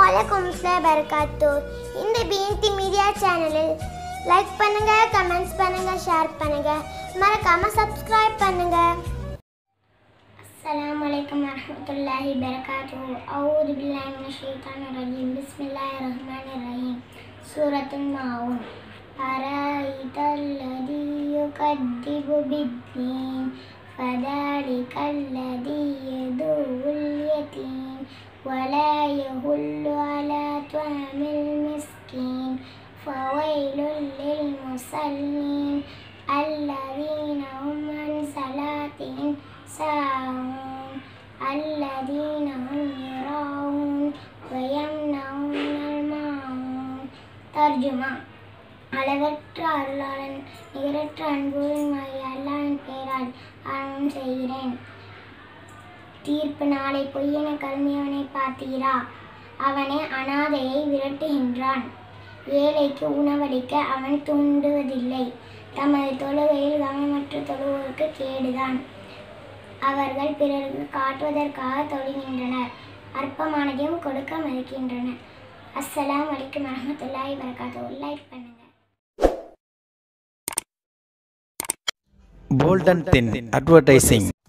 அலைக்கும் பரக்காத்தூ இந்த பிஎன்டி மீடியா சேனலில் லைக் பண்ணுங்க கமெண்ட்ஸ் பண்ணுங்க ஷேர் பண்ணுங்க மறக்காம சப்ஸ்கிரைப் பண்ணுங்க அஸ்ஸலாமு அலைக்கும் வரஹ்மத்துல்லாஹி பரகாத்துஹு அஊது பில்லாஹி மினஷ் ஷைத்தானிர் ரஜீம் பிஸ்மில்லாஹிர் ரஹ்மானிர் ரஹீம் சூரத்துல் மாஊன் أرأيت الذي يكذب بالدين فذلك الذي يدعو اليتيم ولا يهل على طعام المسكين فويل للمصلين الذين هم عن صلاتهم ساهون الذين هم يراءون ويمنعون الماعون ترجمة அளவற்ற அருளாளன் நிகரற்ற அன்புடன் அல்லாவின் பெயரால் ஆரம்பம் செய்கிறேன் தீர்ப்பு நாளை பொய்யென கருமியவனை பார்த்தீரா அவனை அனாதையை விரட்டுகின்றான் ஏழைக்கு உணவளிக்க அவன் தூண்டுவதில்லை தமது தொழுகையில் கவனமற்ற தொழுவோருக்கு கேடுதான் அவர்கள் பிறருக்கு காட்டுவதற்காக தொழுகின்றனர் அற்பமானதையும் கொடுக்க மறுக்கின்றனர் அஸ்ஸலாம் வலைக்கும் வரமத்துல்லாஹி வரகாத்து லைக் பண்ணுங்க Bolden Thin Advertising